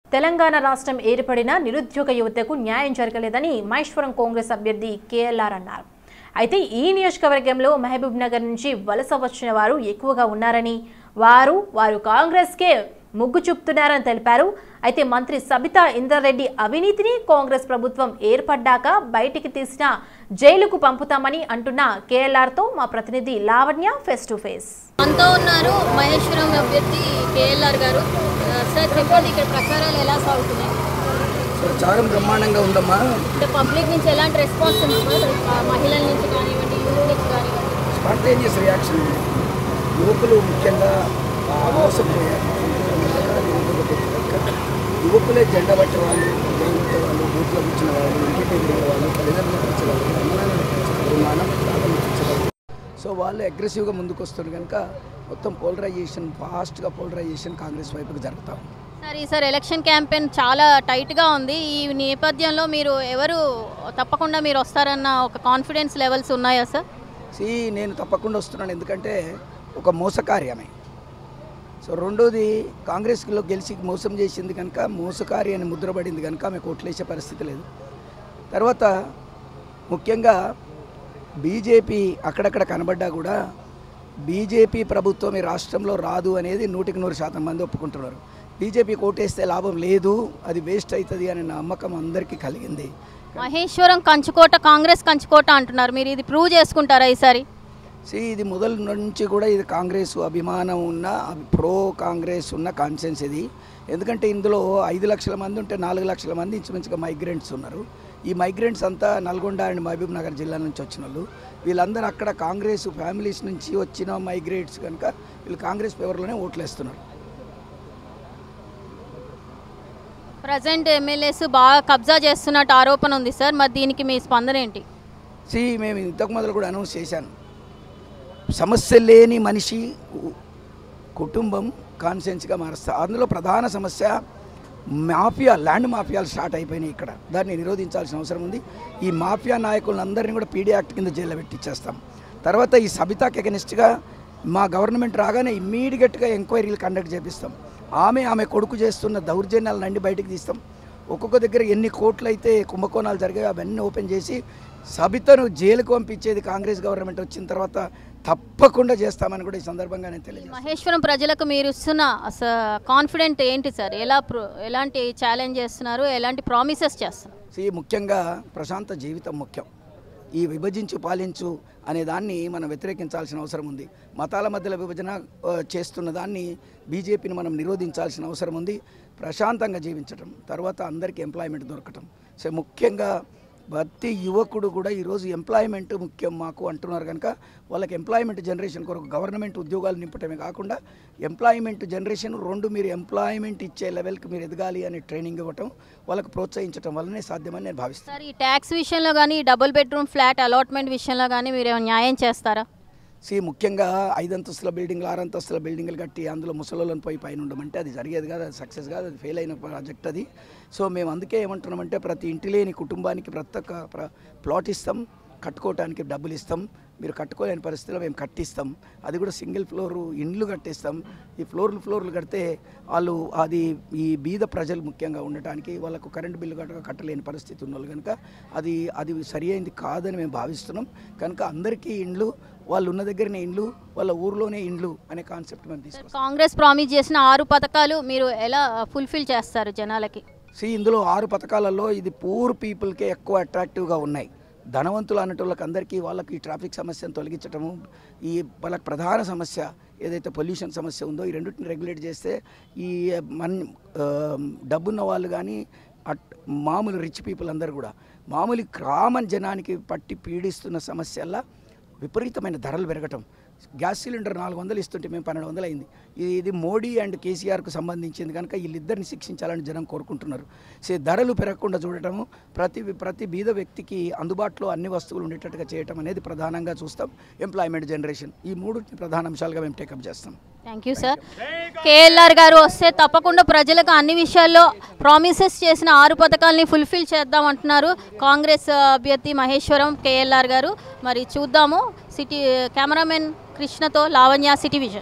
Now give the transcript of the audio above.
తెలంగాణ రాష్ట్రం ఏర్పడిన నిరుద్యోగ యువతకు న్యాయం జరగలేదని మహేశ్వరం కాంగ్రెస్ అభ్యర్థి కేఎల్ఆర్ అన్నారు అయితే ఈ నియోజకవర్గంలో మహబూబ్ నగర్ నుంచి వలస వచ్చిన వారు ఎక్కువగా ఉన్నారని వారు వారు కాంగ్రెస్కే ముగ్గు చూపుతున్నారని తెలిపారు అయితే మంత్రి సబితా ఇంద్రారెడ్డి అవినీతిని కాంగ్రెస్ ప్రభుత్వం ఏర్పడ్డాక బయటికి తీసిన జైలుకు పంపుతామని అంటున్న కేఎల్ఆర్తో మా ప్రతినిధి లావణ్య ఫేస్ టు ఫేస్ మనతో ఉన్నారు మహేశ్వరం అభ్యర్థి కేఎల్ఆర్ గారు ఆ, సార్ చెప్పండి ఇక్కడ ప్రచారాలు ఎలా సాగుతున్నాయి ప్రచారం బ్రహ్మాండంగా ఉందమ్మా అంటే పబ్లిక్ నుంచి ఎలాంటి రెస్పాన్స్ ఉంది సార్ ఆ, మహిళల నుంచి కానివ్వండి యూత్ నుంచి కానివ్వండి స్పాంటేనియస్ రియాక్షన్ ఉంది. యువకులు ముఖ్యంగా మోసపోయారు యువకులే జెండా పట్టే వాళ్ళు జైలుతో వాళ్ళు బూత్లో కూర్చున్న వాళ్ళు ఇంటికి వెళ్ళిన వాళ్ళు తల్లిదండ్రులు కూర్చున్న వాళ్ళు అమ్మనాన్నలు కూర్చున్న వాళ్ళు నాన్న తాతలు కూర్చున్న వాళ్ళు సో వాళ్ళు అగ్రెసివ్గా ముందుకు వస్తారు కనుక మొత్తం పోలరైజేషన్ ఫాస్ట్గా పోలరైజేషన్ కాంగ్రెస్ వైపుకి జరుగుతాం సార్ ఈసారి ఎలక్షన్ క్యాంపెయిన్ చాలా టైట్గా ఉంది ఈ నేపథ్యంలో మీరు ఎవరు తప్పకుండా మీరు వస్తారన్న ఒక కాన్ఫిడెన్స్ లెవెల్స్ ఉన్నాయా సార్ సి నేను తప్పకుండా వస్తున్నాను ఎందుకంటే ఒక మోసకార్యమే సో రెండోది కాంగ్రెస్లో గెలిచి మోసం చేసింది కనుక మోసకారి అని ముద్రపడింది కనుక ఆమె కోట్లేసే పరిస్థితి లేదు తర్వాత ముఖ్యంగా బీజేపీ అక్కడక్కడ కనబడ్డా కూడా బీజేపీ ప్రభుత్వం ఈ రాష్ట్రంలో రాదు అనేది నూటికి నూరు శాతం మంది ఒప్పుకుంటున్నారు బీజేపీ కోటేస్తే లాభం లేదు అది వేస్ట్ అవుతుంది అనే నమ్మకం అందరికీ కలిగింది మహేశ్వరం కంచుకోట కాంగ్రెస్ కంచుకోట అంటున్నారు మీరు ఇది ప్రూవ్ చేసుకుంటారా ఈసారి సి ఇది మొదల నుంచి కూడా ఇది కాంగ్రెస్ అభిమానం ఉన్న అభి- ప్రో కాంగ్రెస్ ఉన్న కాన్సెన్స్ ఇది ఎందుకంటే ఇందులో ఐదు లక్షల మంది ఉంటే నాలుగు లక్షల మంది ఇంచుమించుగా మైగ్రెంట్స్ ఉన్నారు ఈ మైగ్రెంట్స్ అంతా నల్గొండ అండ్ మహబూబ్ నగర్ జిల్లా నుంచి వచ్చిన వాళ్ళు వీళ్ళందరూ అక్కడ కాంగ్రెస్ ఫ్యామిలీస్ నుంచి వచ్చిన మైగ్రేట్స్ కనుక వీళ్ళు కాంగ్రెస్ ఫేవర్లోనే ఓట్లేస్తున్నారు ప్రజెంట్ ఎమ్మెల్యేస్ బాగా కబ్జా చేస్తున్నట్టు ఆరోపణ ఉంది సార్ మరి దీనికి మీ స్పందన ఏంటి సి మేము ఇంతకు మొదలు కూడా అనౌన్స్ చేశాను సమస్య లేని మనిషి కు- కుటుంబం కాన్సెన్స్గా మారుస్తా అందులో ప్రధాన సమస్య మాఫియా ల్యాండ్ మాఫియాలు స్టార్ట్ అయిపోయినాయి ఇక్కడ దాన్ని నిరోధించాల్సిన అవసరం ఉంది ఈ మాఫియా నాయకులందరినీ కూడా పీడీ యాక్ట్ కింద జైల్లో పెట్టించేస్తాం తర్వాత ఈ సబితాకి అగెనిస్ట్గా మా గవర్నమెంట్ రాగానే ఇమ్మీడియట్గా ఎంక్వైరీలు కండక్ట్ చేపిస్తాం ఆమె ఆమె కొడుకు చేస్తున్న దౌర్జన్యాలు నండి బయటికి తీస్తాం ఒక్కొక్క దగ్గర ఎన్ని కోట్లు అయితే కుంభకోణాలు జరిగాయో అవన్నీ ఓపెన్ చేసి సబితను జైలుకు పంపించేది కాంగ్రెస్ గవర్నమెంట్ వచ్చిన తర్వాత తప్పకుండా చేస్తామని కూడా ఈ సందర్భంగా నేను తెలియజేస్తాను మహేశ్వరం ప్రజలకు మీరు ఇస్తున్న కాన్ఫిడెంట్ ఏంటి సార్ ఎలా pro- ఎలాంటి ఛాలెంజ్ చేస్తున్నారు ఎలాంటి ప్రామిసెస్ చేస్తున్నారు ఈ ముఖ్యంగా ప్రశాంత జీవితం ముఖ్యం ఈ విభజించు పాలించు అనే దాన్ని మనం వ్యతిరేకించాల్సిన అవసరం ఉంది మతాల మధ్యలో విభజన ఆ, చేస్తున్న దాన్ని బీజేపీని మనం నిరోధించాల్సిన అవసరం ఉంది ప్రశాంతంగా జీవించటం తర్వాత అందరికీ ఎంప్లాయ్మెంట్ దొరకటం సో ముఖ్యంగా ప్రతి యువకుడు కూడా ఈరోజు ఎంప్లాయ్మెంట్ ముఖ్యం మాకు అంటున్నారు కనుక వాళ్ళకి ఎంప్లాయ్మెంట్ జనరేషన్ కొరకు గవర్నమెంట్ ఉద్యోగాలు నింపటమే కాకుండా ఎంప్లాయ్మెంట్ జనరేషన్ రెండు మీరు ఎంప్లాయ్మెంట్ ఇచ్చే లెవెల్కి మీరు ఎదగాలి అనే ట్రైనింగ్ ఇవ్వటం వాళ్ళకి ప్రోత్సహించడం వల్లనే సాధ్యమని నేను భావిస్తాను సార్ ఈ ట్యాక్స్ విషయంలో కానీ డబుల్ బెడ్రూమ్ ఫ్లాట్ అలాట్మెంట్ విషయంలో కానీ మీరు ఏమైనా న్యాయం చేస్తారా సి ముఖ్యంగా ఐదు అంతస్తుల బిల్డింగ్లు ఆరు అంతస్తుల బిల్డింగ్లు కట్టి అందులో ముసలోళ్ళని పోయి పైన ఉండమంటే అది జరిగేది కాదు అది సక్సెస్ కాదు అది ఫెయిల్ అయిన ప్రాజెక్ట్ అది సో మేము అందుకే ఏమంటున్నామంటే ప్రతి ఇంటి లేని కుటుంబానికి ప్రతి ఒక్క ప్ర ప్లాట్ ఇస్తాం కట్టుకోవటానికి డబ్బులు ఇస్తాం మీరు కట్టుకోలేని పరిస్థితిలో మేము కట్టిస్తాం అది కూడా సింగిల్ ఫ్లోర్ ఇండ్లు కట్టిస్తాం ఈ ఫ్లోర్లు ఫ్లోర్లు కడితే వాళ్ళు అది ఈ బీద ప్రజలు ముఖ్యంగా ఉండటానికి వాళ్ళకు కరెంట్ బిల్లు కట్ట కట్టలేని పరిస్థితి ఉన్న వాళ్ళు కనుక అది అది సరి అయింది కాదని మేము భావిస్తున్నాం కనుక అందరికీ ఇండ్లు వాళ్ళు ఉన్న దగ్గరనే ఇండ్లు వాళ్ళ ఊర్లోనే ఇండ్లు అనే కాన్సెప్ట్ మేము తీసుకొస్తాం కాంగ్రెస్ ప్రామిస్ చేసిన ఆరు పథకాలు మీరు ఎలా ఫుల్ఫిల్ చేస్తారు జనాలకి సి ఇందులో ఆరు పథకాలలో ఇది పూర్ పీపుల్కే ఎక్కువ అట్రాక్టివ్గా ఉన్నాయి ధనవంతులు అన్నటోళ్ళకి అందరికీ వాళ్ళకి ఈ ట్రాఫిక్ సమస్యను తొలగించటము ఈ వాళ్ళకి ప్రధాన సమస్య ఏదైతే పొల్యూషన్ సమస్య ఉందో ఈ రెండింటిని రెగ్యులేట్ చేస్తే ఈ మన్ ఆ, డబ్బున్న వాళ్ళు కానీ అట్ మామూలు రిచ్ పీపుల్ అందరూ కూడా మామూలు కామన్ జనానికి పట్టి పీడిస్తున్న సమస్యల్లా విపరీతమైన ధరలు పెరగటం గ్యాస్ సిలిండర్ నాలుగు వందలు ఇస్తుంటే మేము పన్నెండు వందలు అయింది ఇది ఇది మోడీ అండ్ కేసీఆర్కు సంబంధించింది కనుక వీళ్ళిద్దరిని శిక్షించాలని జనం కోరుకుంటున్నారు సో ధరలు పెరగకుండా చూడటము ప్రతి ప్రతి బీద వ్యక్తికి అందుబాటులో అన్ని వస్తువులు ఉండేటట్టుగా చేయటం అనేది ప్రధానంగా చూస్తాం ఎంప్లాయ్మెంట్ జనరేషన్ ఈ మూడు ప్రధాన అంశాలుగా మేము టేకప్ చేస్తాం థ్యాంక్ యూ సార్ కేఎల్ఆర్ గారు వస్తే తప్పకుండా ప్రజలకు అన్ని విషయాల్లో ప్రామిసెస్ చేసిన ఆరు పథకాలని ఫుల్ఫిల్ చేద్దాం అంటున్నారు కాంగ్రెస్ అభ్యర్థి మహేశ్వరం కేఎల్ఆర్ గారు మరి చూద్దాము సిటీ కెమెరామెన్ కృష్ణతో లావణ్య సిటీ విజన్